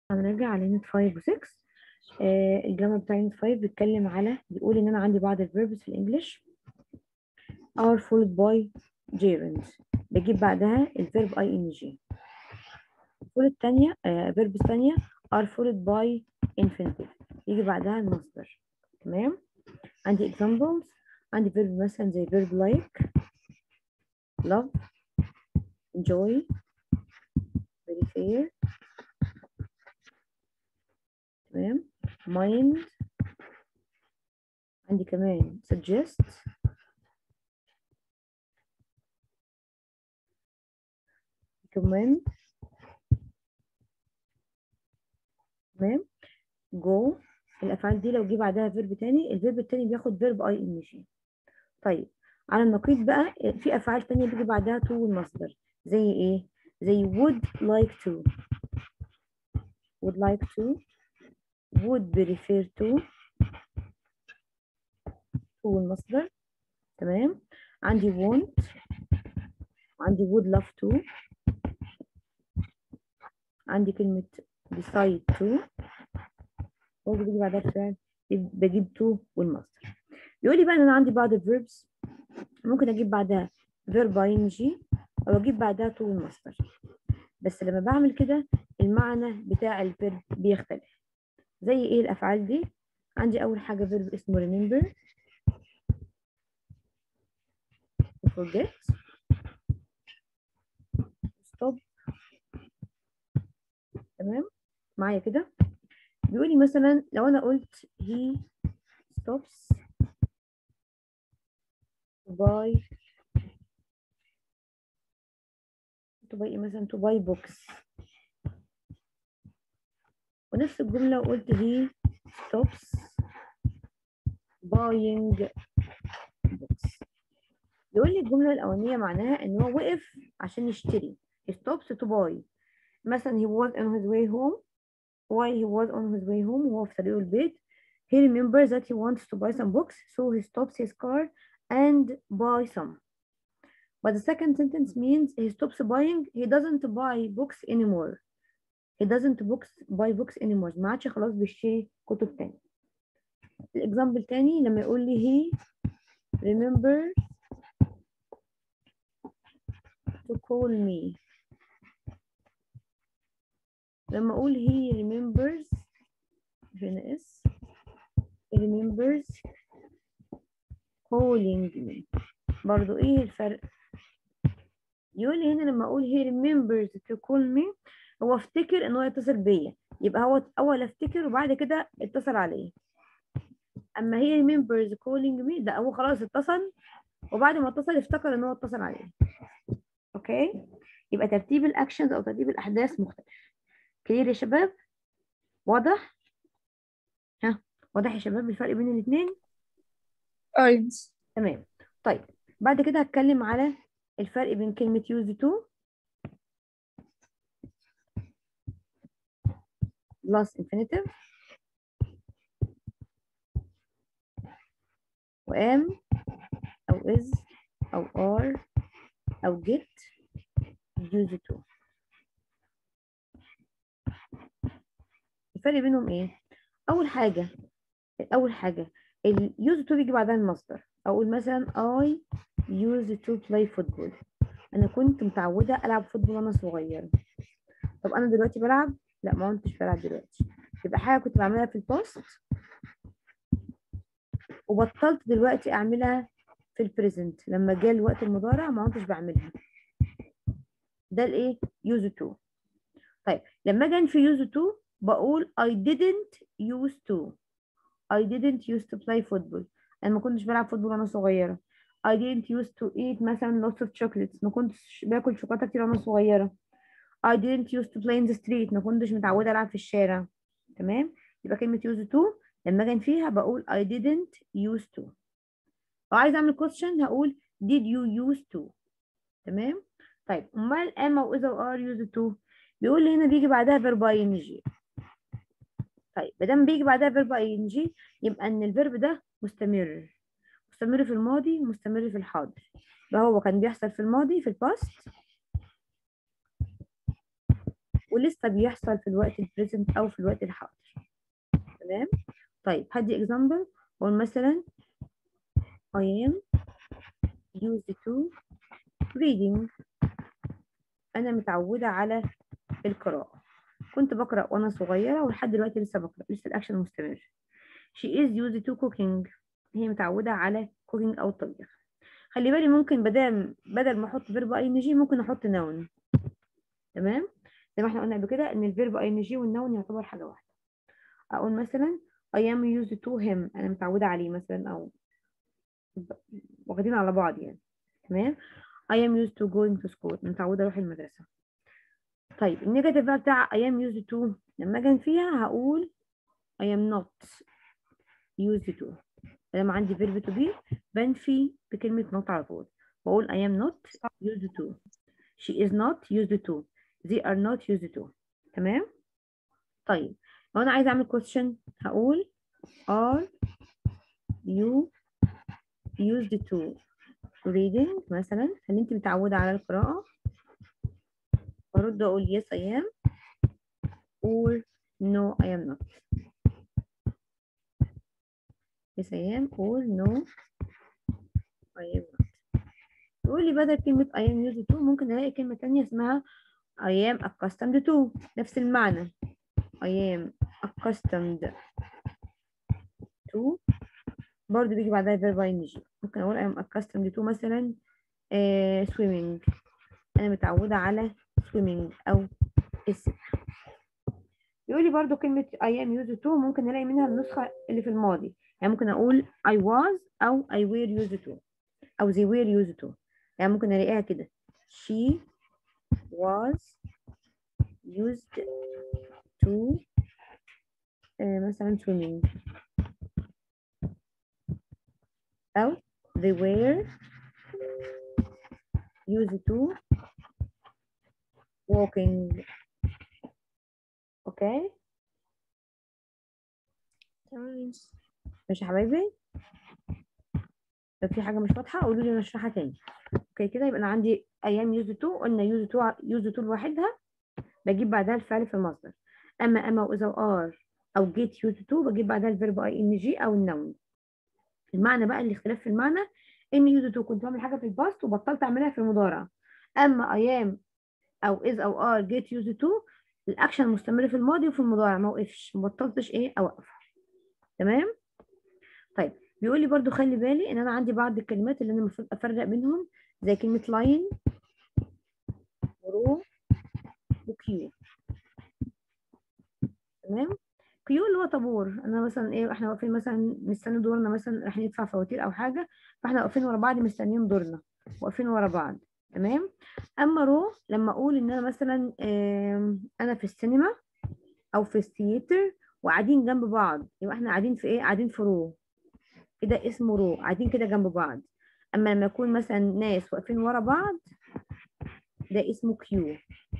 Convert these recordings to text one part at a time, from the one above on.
هنرجع على يونت 5 و 6 آه الجرامر بتاع يونت 5 بيتكلم على بيقول ان انا عندي بعض الفيربس في الانجليش are followed by gerunds بجيب بعدها الفيرب اي ان جي الفول التانية آه فيربس تانية are followed by infinitive يجي بعدها المصدر تمام عندي examples عندي فيرب مثلا زي فيرب like love enjoy very fair تمام mind عندي كمان suggest recommend تمام go الافعال دي لو جه بعدها فيرب تاني الفيرب التاني بياخد فيرب اي ان جي طيب على النقيض بقى في افعال تانية بيجي بعدها to والمصدر زي ايه زي would like to would like to would be referred to to المصدر تمام عندي want عندي would love to عندي كلمة decide to برضه بيجي بعدها فعل بجيب to والمصدر بيقول لي بقى ان انا عندي بعض الفيربس ممكن اجيب بعدها verb ing او اجيب بعدها to والمصدر بس لما بعمل كده المعنى بتاع الفيرب بيختلف زي ايه الافعال دي عندي اول حاجه فيرب اسمه remember forget stop تمام معايا كده بيقول لي مثلا لو انا قلت he stops to buy to buy مثلا to buy books ونفس الجملة وقلت he stops buying books يقول لي الجملة الأولانية معناها إن هو وقف عشان يشتري he stops to buy مثلا he was on his way home while he was on his way home وهو في طريقه البيت he remembers that he wants to buy some books so he stops his car and buy some but the second sentence means he stops buying he doesn't buy books anymore he doesn't books buy books anymore ما عادش خلاص بيشتري كتب تاني الاكزامبل تاني لما يقول لي he remembers to call me لما اقول he remembers هنا اس he remembers calling me برضو ايه الفرق يقول لي هنا لما اقول he remembers to call me هو افتكر ان هو يتصل بيا يبقى هو اول افتكر وبعد كده اتصل عليا اما he remembers calling me ده هو خلاص اتصل وبعد ما اتصل افتكر ان هو اتصل عليا اوكي يبقى ترتيب الاكشنز او ترتيب الاحداث مختلف كلير يا شباب واضح ها واضح يا شباب الفرق بين الاثنين أيوة تمام طيب بعد كده هتكلم على الفرق بين كلمة use to plus infinitive و am أو is أو are أو get use to الفرق بينهم ايه؟ أول حاجة أول حاجة ال use to بيجي بعدها المصدر أقول مثلا I used to play football أنا كنت متعودة ألعب فوتبول وأنا صغيرة طب أنا دلوقتي بلعب؟ لا ما كنتش بلعب دلوقتي يبقى حاجة كنت بعملها في الباست وبطلت دلوقتي أعملها في البريزنت لما جه الوقت المضارع ما كنتش بعملها ده الايه use to طيب لما اجي في use to بقول I didn't use to I didn't use to play football انا ما كنتش بلعب فوتبول وانا صغيره I didn't use to eat مثلا lots of chocolates ما كنتش باكل شوكولاته كتير وانا صغيره I didn't use to play in the street ما كنتش متعوده العب في الشارع تمام يبقى كلمه use to لما اجي فيها بقول I didn't use to لو عايز اعمل question هقول did you use to تمام طيب امال am او is او are used to بيقول لي هنا بيجي بعدها verb ing طيب ما دام بيجي بعدها verb ing يبقى ان الفيرب ده مستمر مستمر في الماضي ومستمر في الحاضر يبقى هو كان بيحصل في الماضي في الباست ولسه بيحصل في الوقت البريزنت او في الوقت الحاضر تمام طيب هدي example قول مثلا I am used to reading أنا متعودة على القراءة كنت بقرأ وأنا صغيرة ولحد دلوقتي لسه بقرأ لسه الأكشن مستمر she is used to cooking هي متعودة على cooking أو الطبيخ خلي بالي ممكن بدل بدل ما أحط فيرب أي إن جي ممكن أحط noun تمام زي ما احنا قلنا قبل كده إن الفيرب أي إن جي والنون يعتبر حاجة واحدة أقول مثلا I am used to him أنا متعودة عليه مثلا أو واخدين على بعض يعني تمام I am used to going to school متعودة أروح المدرسة طيب النيجاتيف بقى بتاع I am used to لما أجي فيها هقول I am not used to لما عندي verb to be بنفي بكلمة not على طول بقول I am not used to she is not used to they are not used to تمام طيب لو أنا عايزة أعمل question هقول are you used to reading مثلا هل انت متعودة على القراءة برد اقول yes I am or no I am not yes I am or no I am not تقول لي بدل كلمة I am used to ممكن الاقي كلمة تانية اسمها I am accustomed to نفس المعنى I am accustomed to برضه بيجي بعدها verb ing ممكن اقول I am accustomed to مثلا آه swimming انا متعودة على swimming او السباحة يقول لي برضه كلمة I am used to ممكن الاقي منها النسخة اللي في الماضي يعني ممكن اقول I was او I were used to او they were used to يعني ممكن الاقيها كده she was used to آه مثلا swimming أو they were used to walking اوكي تمام ماشي يا حبايبي لو في حاجة مش واضحة قولوا لي نشرحها تاني اوكي كده يبقى انا عندي ايام used to قلنا used to used to لوحدها بجيب بعدها الفعل في المصدر اما اما واذا وار او get used to بجيب بعدها الفيرب اي ان جي او النون المعنى بقى الاختلاف في المعنى ان يوز تو كنت بعمل حاجه في الباست وبطلت اعملها في المضارع اما ايام او از او ار جيت يوز تو الاكشن مستمر في الماضي وفي المضارع ما وقفش ما بطلتش ايه اوقف تمام طيب بيقول لي برده خلي بالي ان انا عندي بعض الكلمات اللي انا المفروض افرق بينهم زي كلمه لاين ورو وكيو تمام كيو اللي هو طابور انا مثلا ايه احنا واقفين مثلا مستني دورنا مثلا رايحين ندفع فواتير او حاجه فاحنا واقفين ورا بعض مستنيين دورنا واقفين ورا بعض تمام اما رو لما اقول ان انا مثلا انا في السينما او في الثياتر وقاعدين جنب بعض يبقى احنا قاعدين في ايه قاعدين في رو كده اسمه رو قاعدين كده جنب بعض اما لما يكون مثلا ناس واقفين ورا بعض ده اسمه كيو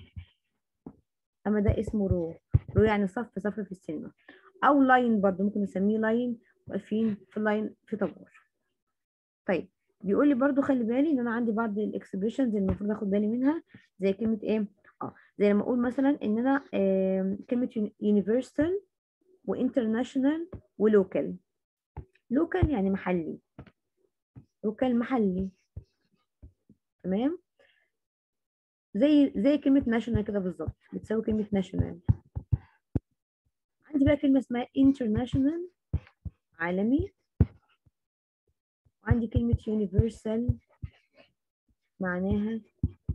اما ده اسمه رو رو يعني صف صف في السينما او لاين برضه ممكن نسميه لاين واقفين في لاين في طابور طيب بيقول لي برضه خلي بالي ان انا عندي بعض الاكسبريشنز اللي المفروض اخد بالي منها زي كلمه ايه اه زي لما اقول مثلا ان انا آه كلمه يونيفرسال وانترناشونال ولوكال لوكال يعني محلي لوكال محلي تمام زي زي كلمة ناشونال كده بالظبط بتساوي كلمة ناشونال عندي بقى كلمة اسمها international عالمي وعندي كلمة universal معناها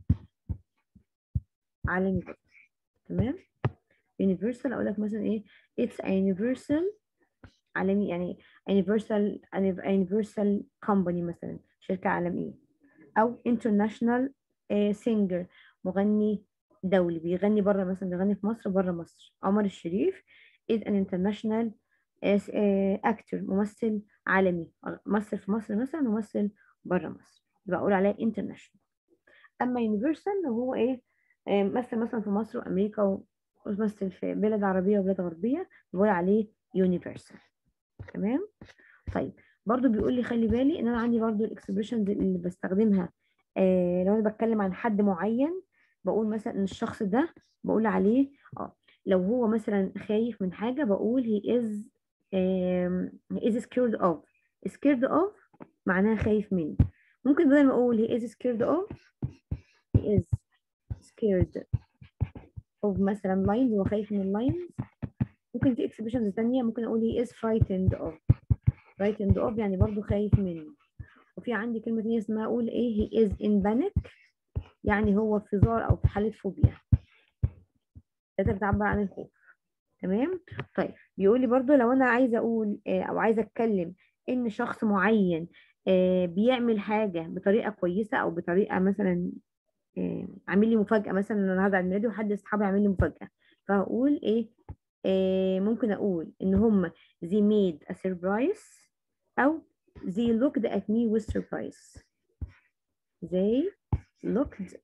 عالمي برضه تمام universal اقول لك مثلا ايه it's a universal عالمي يعني universal universal company مثلا شركة عالمية او international سينجر مغني دولي بيغني بره مثلا بيغني في مصر بره مصر عمر الشريف is an international actor ممثل عالمي ممثل في مصر مثلا ممثل بره مصر بقول عليه international اما universal هو ايه مثل مثلا في مصر وامريكا ومثل في بلاد عربيه وبلاد غربيه بقول عليه universal تمام طيب برضو بيقول لي خلي بالي ان انا عندي برضو الاكسبريشنز اللي بستخدمها آه لو انا بتكلم عن حد معين بقول مثلا ان الشخص ده بقول عليه اه لو هو مثلا خايف من حاجة بقول he is um, he is scared of scared of معناها خايف من ممكن بدل ما اقول he is scared of he is scared of مثلا lions هو خايف من اللاينز ممكن في expressions تانية ممكن اقول he is frightened of frightened of يعني برضو خايف منه وفي عندي كلمة تانية اسمها اقول ايه he is in panic يعني هو في ذعر او في حالة فوبيا ده بتعبر عن الخوف تمام طيب بيقول لي برضو لو انا عايزه اقول آه، او عايزه اتكلم ان شخص معين آه، بيعمل حاجه بطريقه كويسه او بطريقه مثلا آه، عامل لي مفاجاه مثلا انا النهارده عيد ميلادي وحد اصحابي عامل لي مفاجاه فهقول ايه آه، ممكن اقول ان هم they made a surprise او they looked at me with surprise they looked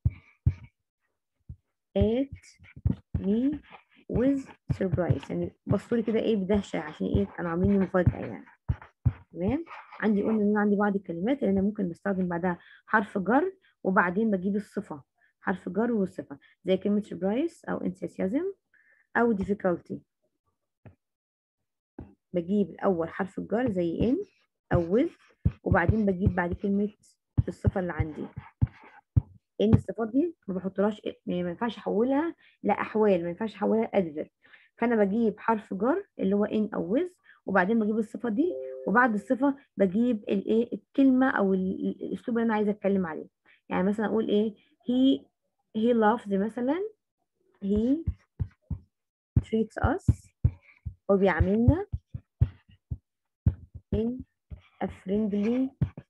at me with surprise يعني بصوا لي كده ايه بدهشه عشان ايه كانوا عاملين لي مفاجاه يعني تمام عندي قلنا ان أنا عندي بعض الكلمات اللي انا ممكن بستخدم بعدها حرف جر وبعدين بجيب الصفه حرف جر والصفه زي كلمه surprise او enthusiasm او difficulty بجيب الاول حرف الجر زي in او with وبعدين بجيب بعد كلمه الصفه اللي عندي ان الصفات دي ما بحطلهاش ما ينفعش احولها لاحوال ما ينفعش احولها لادفيرب فانا بجيب حرف جر اللي هو ان او with وبعدين بجيب الصفه دي وبعد الصفه بجيب الايه الكلمه او ال- ال- الاسلوب اللي انا عايزه اتكلم عليه يعني مثلا اقول ايه he he loves مثلا he treats us هو بيعاملنا in a friendly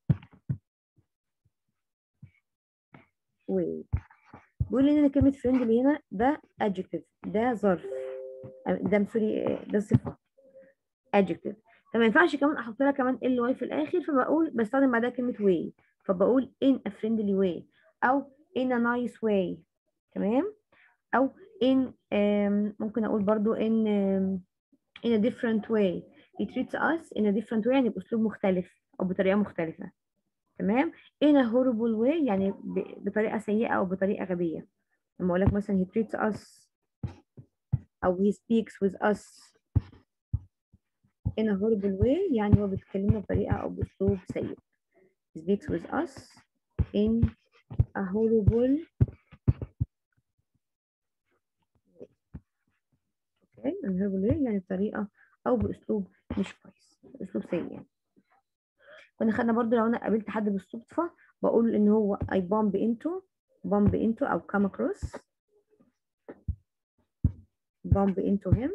way بيقول لي ان كلمه friendly هنا ده adjective ده ظرف ده سوري ده صفه adjective فما ينفعش كمان احط لها كمان ال واي في الاخر فبقول بستخدم بعدها كلمه way فبقول in a friendly way او in a nice way تمام او in um, ممكن اقول برضو in um, in a different way he treats us in a different way يعني باسلوب مختلف او بطريقه مختلفه تمام in a horrible way يعني ب- بطريقه سيئه او بطريقه غبيه لما اقول لك مثلا he treats us او he speaks with us in a horrible way يعني هو بيتكلمنا بطريقه او باسلوب سيء he speaks with us in a horrible okay in a horrible way يعني بطريقه او باسلوب مش كويس اسلوب سيء يعني كنا خدنا برضو لو انا قابلت حد بالصدفه بقول ان هو I bump into bump into او come across bump into him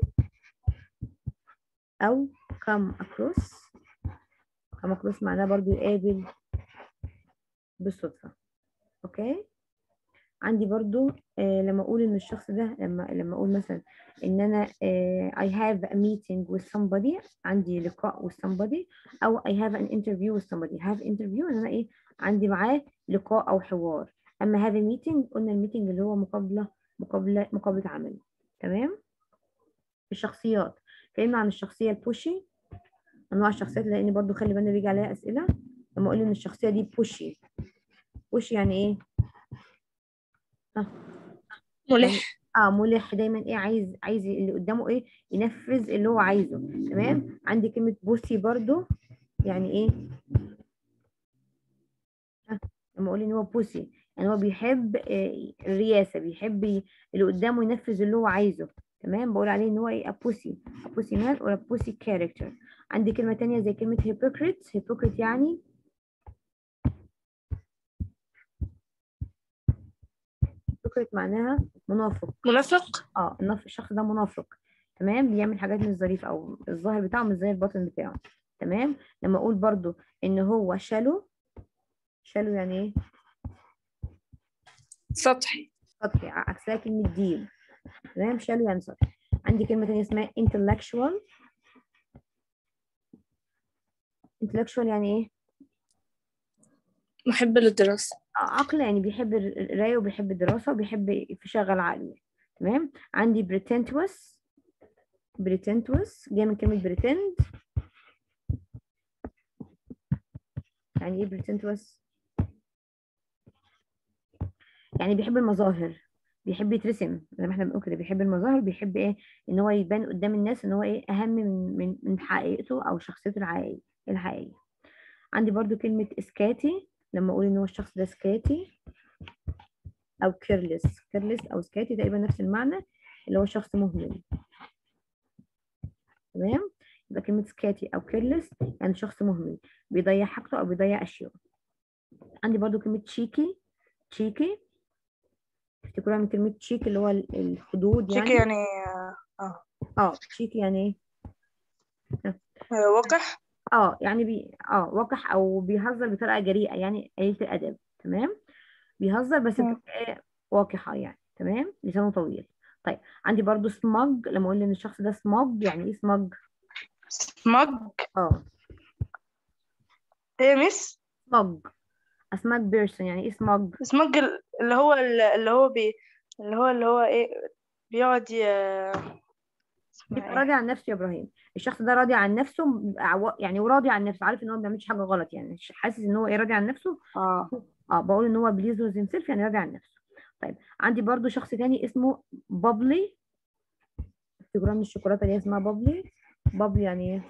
او come across come across معناه برضو يقابل بالصدفه اوكي عندي برضو آه لما اقول ان الشخص ده لما لما اقول مثلا ان انا آه I have a meeting with somebody عندي لقاء with somebody او I have an interview with somebody have interview ان انا ايه عندي معاه لقاء او حوار اما have a meeting قلنا الميتنج اللي هو مقابله مقابله مقابله عمل تمام الشخصيات اتكلمنا عن الشخصيه البوشي انواع الشخصيات لان برضو خلي بالنا بيجي عليها اسئله لما اقول ان الشخصيه دي بوشي بوشي يعني ايه ملح اه ملح دايما ايه عايز عايز اللي قدامه ايه ينفذ اللي هو عايزه تمام عندي كلمة بوسي برضو يعني ايه آه، لما اقول ان هو بوسي يعني هو بيحب آه، الرياسة بيحب ي- اللي قدامه ينفذ اللي هو عايزه تمام بقول عليه ان هو ايه ابوسي ابوسي مان or ابوسي كاركتر عندي كلمة تانية زي كلمة hypocrite hypocrite يعني hypocrite معناها منافق منافق اه النف- الشخص ده منافق تمام بيعمل حاجات مش ظريفة او الظاهر بتاعه مش زي الباطن بتاعه تمام لما اقول برضو ان هو شالو شالو يعني ايه سطحي سطحي ع- عكسها كلمة ديل تمام شالو يعني سطحي عندي كلمة تانية اسمها intellectual intellectual يعني ايه محب للدراسة آه، عقل يعني بيحب الر- القراية وبيحب الدراسة وبيحب يشغل عقله تمام عندي pretentious pretentious جاي من كلمة pretend يعني ايه pretentious يعني بيحب المظاهر بيحب يترسم زي ما احنا بنقول كده بيحب المظاهر بيحب ايه ان هو يبان قدام الناس ان هو ايه اهم من من من حقيقته او شخصيته الحقيقيه الحقيقيه عندي برضو كلمه اسكاتي لما اقول ان هو الشخص ده سكاتي او كيرلس كيرلس او سكاتي تقريبا نفس المعنى اللي هو شخص مهمل تمام يبقى كلمه سكاتي او كيرلس يعني شخص مهمل بيضيع حاجته او بيضيع اشياء عندي برضو كلمه تشيكي تشيكي تفتكروها من كلمه تشيك اللي هو ال- الخدود يعني شيك يعني اه اه تشيكي يعني ايه آه، وقح اه يعني بي اه وقح او بيهزر بطريقه جريئه يعني قليله الادب تمام بيهزر بس مم. بطريقه إيه؟ وقحه يعني تمام لسانه طويل طيب عندي برضو سمج لما اقول ان الشخص ده سمج يعني ايه سمج سمج اه ايه مس سمج اسمك بيرسون يعني ايه سمج سمج ال- اللي هو ال- اللي هو بي اللي هو اللي هو ايه بيقعد ي... اسمها يبقى ايه راضي عن نفسه يا ابراهيم الشخص ده راضي عن نفسه بيبقى عو- يعني وراضي عن نفسه عارف ان هو ما بيعملش حاجه غلط يعني حاسس ان هو ايه راضي عن نفسه اه اه بقول ان هو بليز وذ himself يعني راضي عن نفسه طيب عندي برضو شخص تاني اسمه بابلي افتكروا من الشوكولاته اللي هي اسمها بابلي بابلي يعني ايه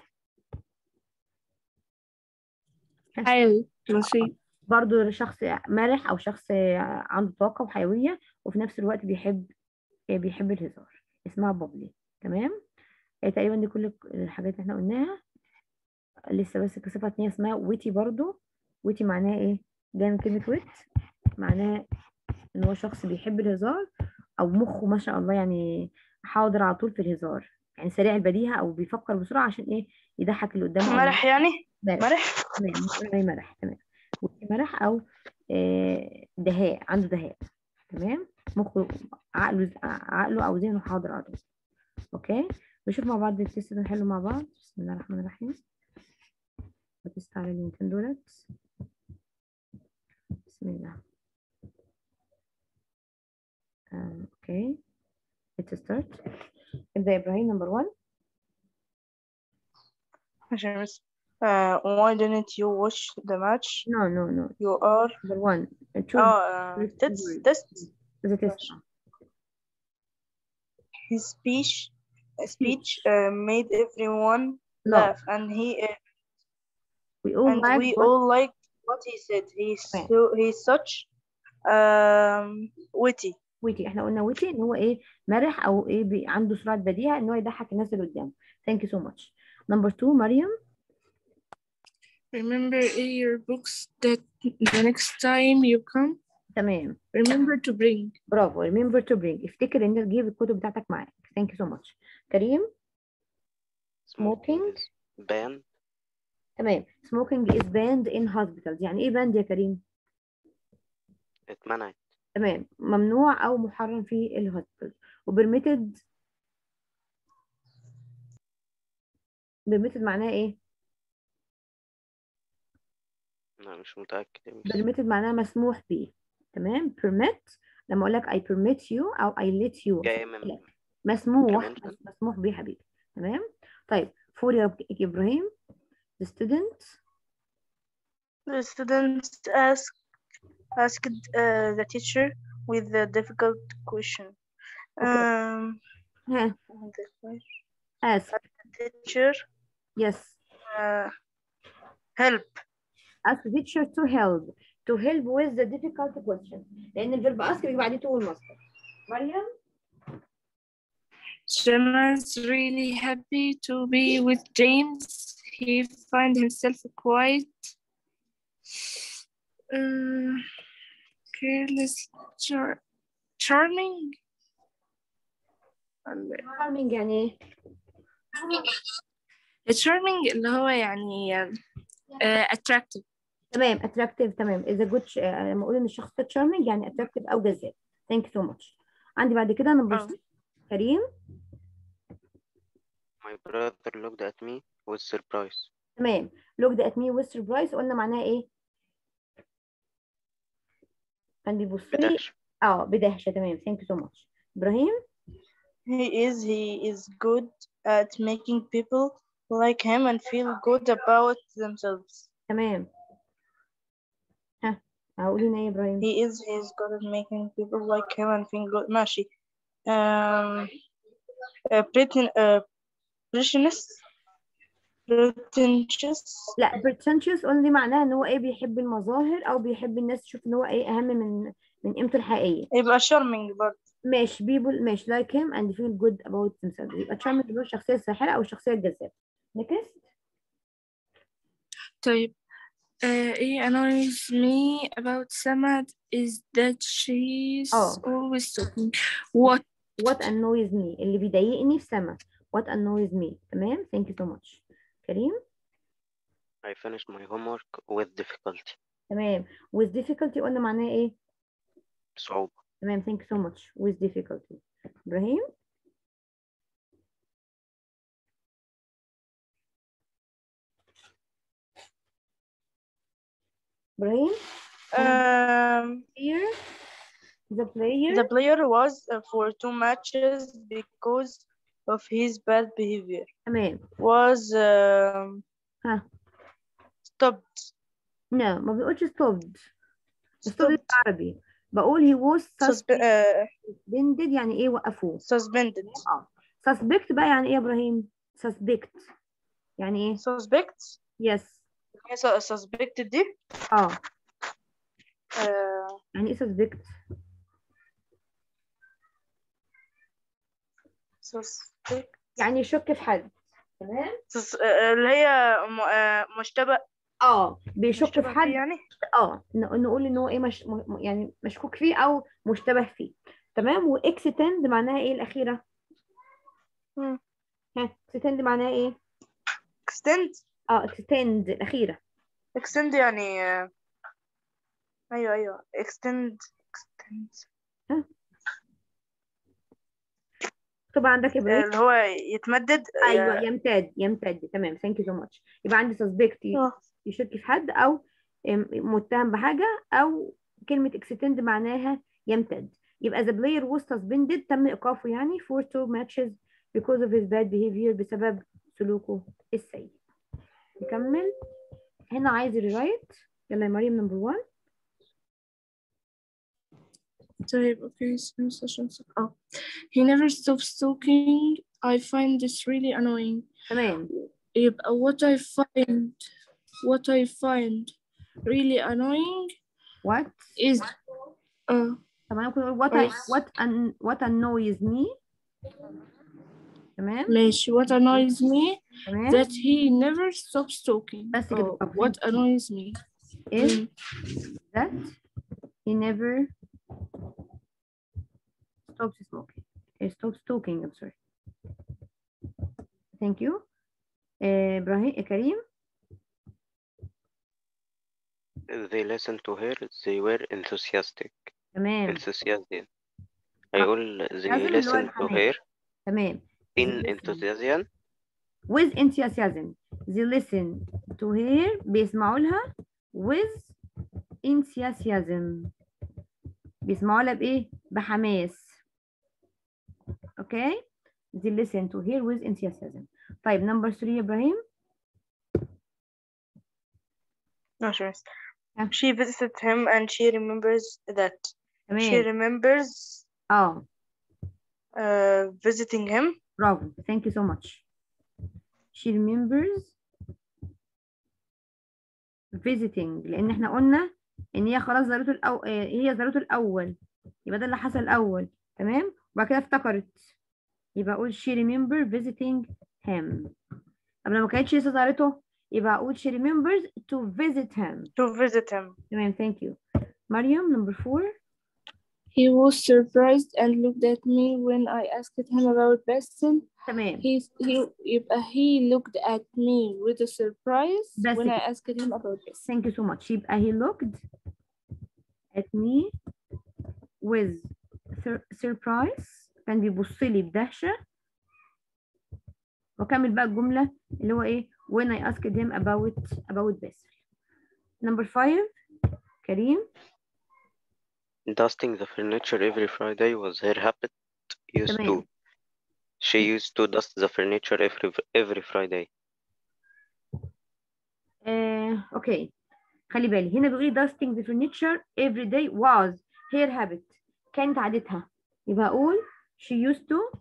حيوي نشيط برضو شخص مرح او شخص عنده طاقه وحيويه وفي نفس الوقت بيحب بيحب الهزار اسمها بابلي تمام آه، تقريبا دي كل الحاجات اللي احنا قلناها لسه بس صفه تانية اسمها ويتي برضو ويتي معناها ايه جاي من كلمه ويت معناها ان هو شخص بيحب الهزار او مخه ما شاء الله يعني حاضر على طول في الهزار يعني سريع البديهه او بيفكر بسرعه عشان ايه يضحك اللي قدامه أو مرح يعني مرح مرح تمام ممكن زي مرح تمام وفي مرح او آه، دهاء عنده دهاء تمام مخه عقله عقله او ذهنه حاضر على طول اوكي نشوف مع بعض التست ده نحله مع بعض بسم الله الرحمن الرحيم بتست على اللينكين دولت بسم الله آه، اوكي let's start ابدأ يا ابراهيم نمبر 1 ماشي يا مس uh, why didn't you watch the match no no no you are number 1 choose اه first test word. test the test ماشي. his speech speech uh, made everyone no laugh and he we all and like we what all liked what he said he's تمام. so he's such um witty ويتي احنا قلنا ويتي ان هو ايه مرح او ايه بي عنده سرعه بديهه ان هو يضحك الناس اللي قدامه ثانك يو سو ماتش نمبر 2 مريم Remember in your books that the next time you come, تمام remember to bring. برافو remember to bring افتكر ان انت تجيب الكتب بتاعتك معاك ثانك يو سو ماتش كريم smoking banned تمام smoking is banned in hospitals يعني ايه banned يا كريم اتمنعت تمام ممنوع او محرم في الهوسبيتال وبرميتد برميتد معناها ايه انا مش متأكد يا ميس permitted معناها مسموح به تمام permit لما اقول لك I permit you او I let you جاية من لك. مسموح permission. مس- مسموح به حبيبي تمام طيب فور يا يا ابراهيم the student the students asked asked uh, the teacher with the difficult question um ها the question- ask teacher yes uh, help ask the teacher to help to help with the difficult question لان الفيرب ask بيجي بعديه to المصدر مريم Gemma's really happy to be with James. He find himself quite uh, careless, char- charming. charming يعني ايه charming اللي هو يعني uh, attractive. تمام attractive تمام is a good sh- آه، لما اقول ان الشخص ده charming يعني attractive او جذاب thank you so much عندي بعد كده نمبر آه. كريم my brother looked at me with surprise تمام looked at me with surprise قلنا معناها ايه كان بيبص لي بدهش اه بدهشه تمام thank you so much ابراهيم he is he is good at making people like him and feel good about themselves تمام ها هقول هنا ايه يا ابراهيم he is he is good at making people like him and think good ماشي um, uh, pretend uh, pretentious pretentious لا pretentious only معناها ان هو ايه بيحب المظاهر او بيحب الناس تشوف ان هو ايه اهم من من قيمته الحقيقيه يبقى charming برضه ماشي people ماشي like him and feel good about themselves يبقى charming اللي هو الشخصيه الساحره او الشخصيه الجذابه next طيب uh, ايه annoys me about Samad is that she's Oh. always talking what what annoys me اللي بيضايقني في سما what annoys me تمام thank you so much كريم I finished my homework with difficulty تمام with difficulty قلنا معناها ايه صعوبة تمام thank you so much with difficulty ابراهيم ابراهيم um, here the player the player was uh, for two matches because of his bad behavior تمام was um, ها stopped no ما بنقولش stopped stopped stopped بالعربي بقول he was suspe- uh, suspended يعني ايه وقفوه suspended اه suspect بقى يعني ايه يا ابراهيم suspect يعني ايه suspect yes هي س- suspected دي اه uh, يعني ايه suspect suspect يعني يشك في حد تمام sus- uh, اللي هي م- uh, مشتبه اه بيشك في مشتبه حد فيه يعني اه ن- نقول ان هو ايه مش م- يعني مشكوك فيه او مشتبه فيه تمام واكستند معناها ايه الاخيره مم. ها اكستند معناها ايه extend اه اكستند الاخيره extend يعني uh, ايوه ايوه extend extend طبعا عندك ابراهيم اللي هو يتمدد ايوه يمتد يمتد تمام ثانك يو سو ماتش يبقى عندي سسبكت آه. يشك في حد او ام- متهم بحاجه او كلمه اكستند معناها يمتد يبقى the player was suspended تم ايقافه يعني for two matches because of his bad behavior بسبب سلوكه السيء نكمل هنا عايز ريرايت يلا يا مريم نمبر 1 طيب okay same session oh he never stops talking I find this really annoying تمام يبقى what I find what I find really annoying what is uh, طبعا ممكن نقول what I, Yes. what an, what annoys me تمام ماشي what annoys me تمام that he never stops talking بس كده. oh, طب what thank you. annoys me is Mm. that he never stops smoking. He stops talking, I'm sorry. Thank you. Uh, Ibrahim, uh, Karim, they listened to her they were enthusiastic تمام enthusiastic هيقول they لازم اللي هو listened to الحماس. her تمام. in They listen. enthusiasm With enthusiasm. They listen to her بيسمعوا لها with enthusiasm. بيسمعوا لها بإيه؟ بحماس. Okay? They listen to her with enthusiasm. طيب number three يا إبراهيم. No, sure. Yeah. She visited him and she remembers that. She تمام. remembers اه uh, visiting him. برافو thank you so much she remembers visiting لان احنا قلنا ان هي خلاص زارته الأو... آه، هي زارته الاول يبقى ده اللي حصل الاول تمام وبعد كده افتكرت يبقى اقول she remember visiting him طب لو ما كانتش لسه زارته يبقى اقول she remembers to visit him To visit him. تمام thank you مريم number four he was surprised and looked at me when I asked him about Basil تمام he he يبقى he looked at me with a surprise بس when I كده. asked him about Basil Thank you so much. يبقى he looked at me with sur- surprise كان بيبص لي بدهشة وكمل بقى الجملة اللي هو ايه when I asked him about about Basil. Number five كريم dusting the furniture every Friday was her habit used تمام. to she used to dust the furniture every every Friday آه, okay خلي بالي هنا بيقول لي dusting the furniture every day was her habit كانت عادتها يبقى اقول she used to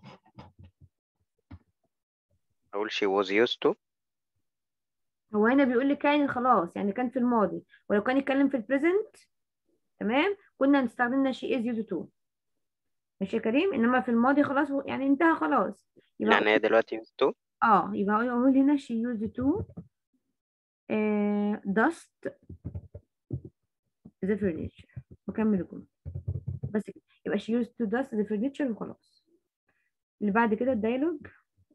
أقول she was used to هو هنا بيقول لي كان خلاص يعني كان في الماضي ولو كان يتكلم في البريزنت تمام كنا هنستخدمنا she is used to ماشي يا كريم انما في الماضي خلاص هو- يعني انتهى خلاص يبقى يعني هي دلوقتي used to اه يبقى اقول أقول هنا she used to آه dust the furniture وكمل الجملة بس كده يبقى she used to dust the furniture وخلاص اللي بعد كده الديالوج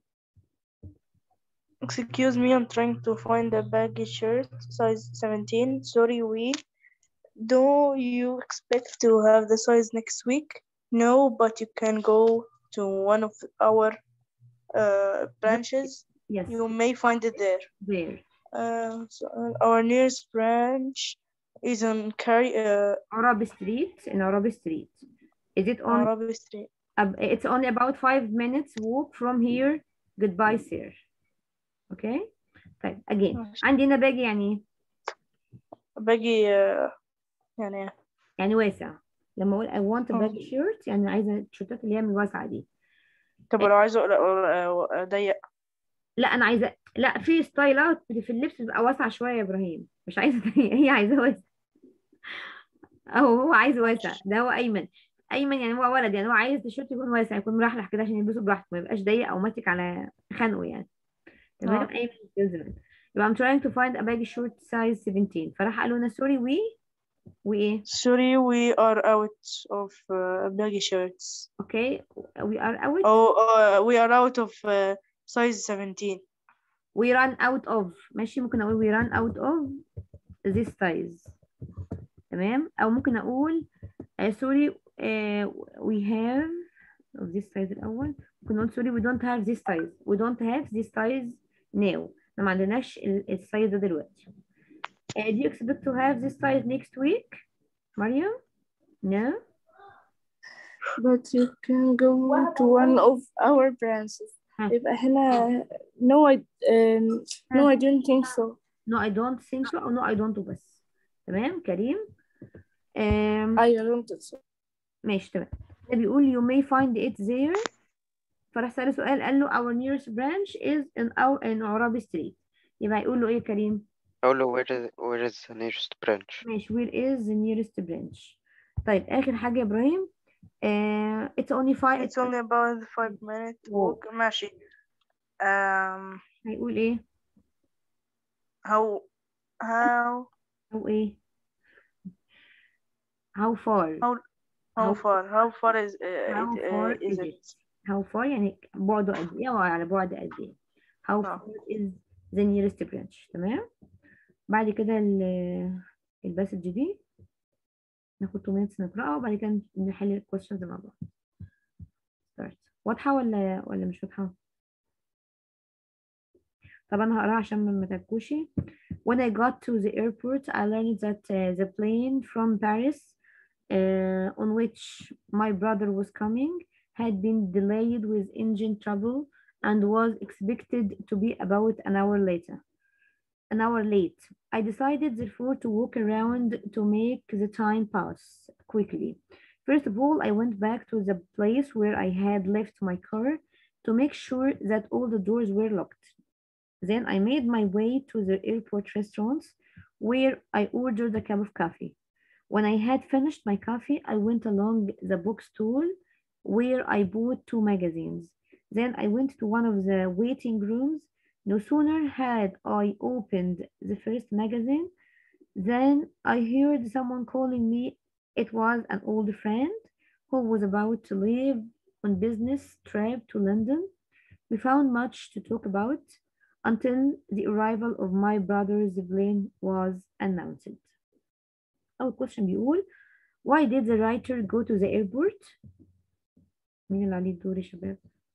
Excuse me, I'm trying to find a baggy shirt, size 17. Sorry, we. Do you expect to have the size next week? No, but you can go to one of our uh, branches. yes You may find it there. there Uh, so, uh, our nearest branch is on Cary, uh, Arab Street in Arab Street is it on Arabi Street. ab- it's only about five minutes walk from here goodbye sir okay طيب again ماشي. عندي هنا باجي يعني ايه باجي uh, يعني يعني واسع لما اقول I want a آه. baggy shirt يعني عايزه التيشيرتات اللي هي من الواسعه دي طب لو عايزة أقول- أضيق لا انا عايزه لا في ستايلات في اللبس بتبقى واسعه شويه يا ابراهيم مش عايزه هي عايزه واسع اهو هو عايز واسع ده هو ايمن ايمن يعني هو ولد يعني هو عايز التيشيرت يكون واسع يكون مرحرح كده عشان يلبسه براحته ما يبقاش ضيق او ماسك على خنقه يعني تمام آه. ايمن يلزم يبقى I'm trying to find a baggy shirt size 17 فراح قالوا لنا سوري وي وايه Sorry, we are out of uh, baggy shirts. اوكي we are out Oh, uh, we are out of uh, size 17. we run out of ماشي ممكن اقول we run out of this size تمام او ممكن اقول uh, sorry uh, we have of this size الاول ممكن نقول sorry we don't have this size we don't have this size now احنا ما عندناش ال- السايز ده دلوقتي uh, do you expect to have this size next week مريم no but you can go to one of our branches ها. يبقى هنا no I um, no I don't think so no I don't think so أو no I don't بس تمام كريم um, I don't think so ماشي تمام ده بيقول you may find it there فراح سأله سؤال قال له our nearest branch is in our in عرابي street يبقى يقول له ايه يا كريم أقول له where is where is the nearest branch ماشي where is the nearest branch طيب آخر حاجة يا إبراهيم آه it's only five It's only about five minute walk. ماشي. Um, هيقول ايه how how أو ايه how far how how How- far how far is uh, how it, far uh, is is it? how far يعني بعده قد ايه أو على بعد قد ايه how آه. far is the nearest branch تمام بعد كده ال- الباسج دي ناخد 2 minutes نقرأها وبعد كده نحل ال questions مع بعض start واضحة ولا ولا مش واضحة؟ طب أنا هقراها عشان ما تعبكوش When I got to the airport I learned that uh, the plane from Paris uh, on which my brother was coming had been delayed with engine trouble and was expected to be about an hour later. An hour late. I decided therefore to walk around to make the time pass quickly. First of all, I went back to the place where I had left my car to make sure that all the doors were locked. Then I made my way to the airport restaurants where I ordered a cup of coffee. When I had finished my coffee, I went along the bookstore where I bought two magazines. Then I went to one of the waiting rooms. No sooner had I opened the first magazine than I heard someone calling me. It was an old friend who was about to leave on business trip to London. We found much to talk about until the arrival of my brother's plane was announced. أول question بيقول Why did the writer go to the airport? مين اللي عليه الدور يا شباب؟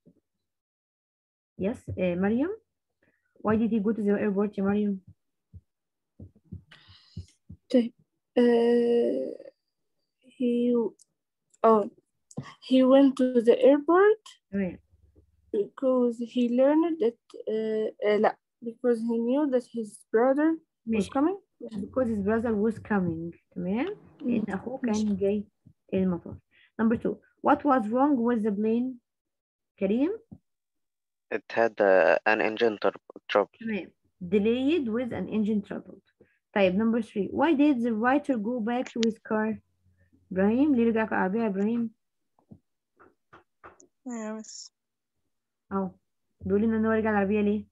Yes, uh, مريم. Why did he go to the airport يا مريم؟ طيب uh, he oh he went to the airport تمام because he learned that uh, uh, لا because he knew that his brother was ماشي coming because his brother was coming تمام لأن أخوه كان جاي المطار number two what was wrong with the plane كريم It had uh, an engine tur- trouble. تمام delayed with an engine trouble طيب number three why did the writer go back to his car إبراهيم ليه رجع كعربية يا إبراهيم يا مس أهو بيقول لنا إن هو رجع العربية ليه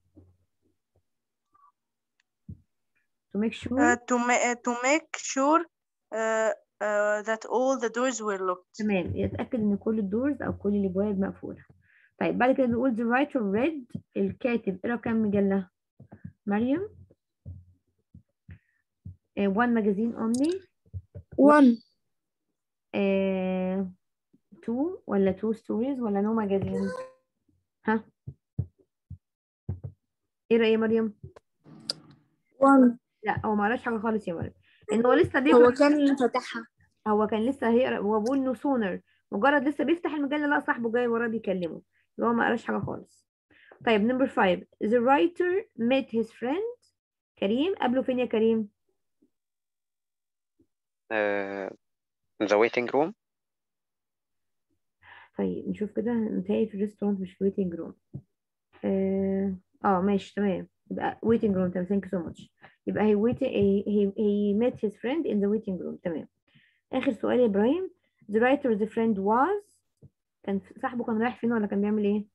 to make sure uh, to, ma- uh, to make sure uh, uh, that all the doors were locked تمام يتأكد إن كل الدورز أو كل الأبواب مقفولة طيب بعد كده بيقول the writer read الكاتب قرا كام مجلة مريم uh, one magazine only One. uh, two ولا two stories ولا no magazines ها ايه رأي يا مريم One. لا هو ما قراش حاجة خالص يا مريم ان هو لسه هو بيقرا كان فتحها هو كان لسه هيقرا هو بيقول انه سونر مجرد لسه بيفتح المجله لا صاحبه جاي وراه بيكلمه يبقى هو ما قراش حاجه خالص طيب نمبر 5 the writer met his friend كريم قابله فين يا كريم Uh, in the waiting room. طيب نشوف كده متهيألي في الريستورانت مش في waiting room اه آه، ماشي تمام يبقى waiting room تمام thank you so much يبقى he waited he, he, he met his friend in the waiting room تمام آخر سؤال يا إبراهيم the writer the friend was كان صاحبه كان رايح فين ولا كان بيعمل ايه؟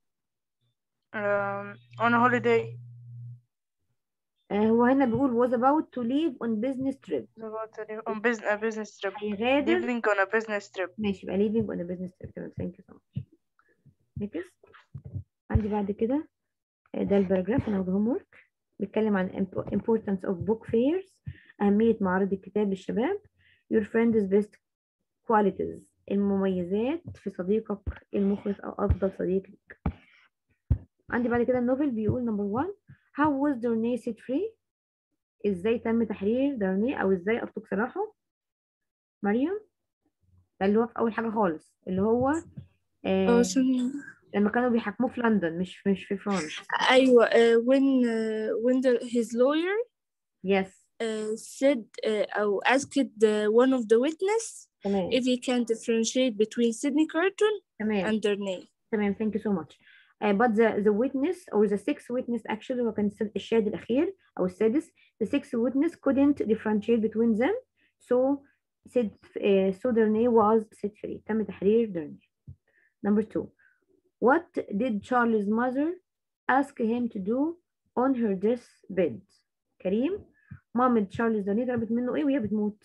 um, on a holiday آه هو هنا بيقول was about to leave on business trip about to leave on business, a business trip هيغادر leaving on a business trip ماشي يبقى leaving on a business trip تمام thank you so much next عندي بعد كده آه، ده الباراجراف انا هوم ورك بيتكلم عن impo- importance of book fairs أهمية معارض الكتاب للشباب your friend's best qualities المميزات في صديقك المخلص أو أفضل صديق لك عندي بعد كده النوفل بيقول number one how was Darnay set free ازاي تم تحرير دارني او ازاي اطلق سراحه مريم ده اللي هو في اول حاجه خالص اللي هو آه اه ثانية لما كانوا بيحاكموه في لندن مش مش في فرنسا أيوة uh, when uh, when the, his lawyer يس uh, said uh, أو asked uh, one of the witness تمام if he can differentiate between Sydney Carton تمام and Darnay. تمام thank you so much uh, but the the witness or the sixth witness actually هو كان السد- الشاهد الأخير أو السادس the sixth witness couldn't differentiate between them so said uh, so Darnay was set free تم تحرير Darnay number two what did Charlie's mother ask him to do on her deathbed كريم مامة تشارلز دارني طلبت منه ايه وهي بتموت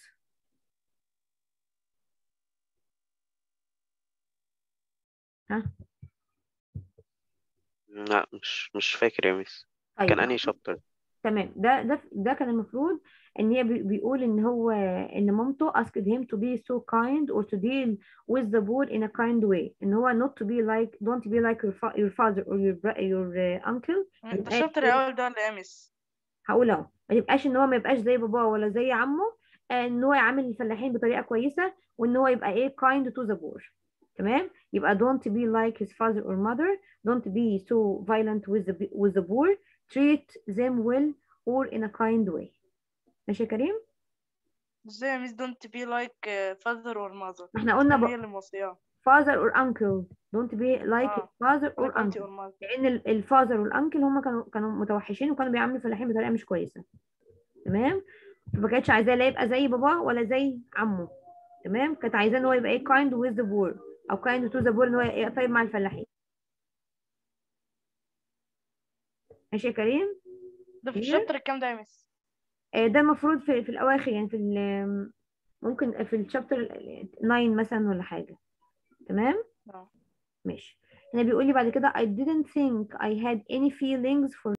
ها لا مش مش فاكر يا ميس طيب كان أنهي شابتر تمام ده ده ده كان المفروض ان هي بي- بيقول ان هو ان مامته asked him to be so kind or to deal with the poor in a kind way ان هو not to be like don't be like your, fa- your father or your bro- your uh, uncle انت يبقاش الشابتر الاول ده ولا امس هقول اهو ما يبقاش ان هو ما يبقاش زي باباه ولا زي عمه آه، ان هو يعامل الفلاحين بطريقه كويسه وان هو يبقى ايه kind to the poor تمام يبقى don't be like his father or mother don't be so violent with the with the poor treat them well or in a kind way ماشي يا كريم ازاي يا ميس don't be like uh, father or mother ما احنا قلنا هي ب... اللي موصياه father or uncle don't be like آه. father or like auntie uncle or mother لان ال- الفاذر والانكل هم كانوا كانوا متوحشين وكانوا بيعاملوا الفلاحين بطريقه مش كويسه تمام فما كانتش عايزاه لا يبقى زي باباه ولا زي عمه تمام كانت عايزاه ان هو يبقى ايه kind with the poor او kind to the poor ان هو يبقى طيب مع الفلاحين ماشي يا كريم ده في Clear؟ الشابتر الكام ده يا ميس آه، ده المفروض في, في الاواخر يعني في ال- ممكن في الشابتر 9 مثلا ولا حاجه تمام آه. ماشي هنا بيقول لي بعد كده I didn't think I had any feelings for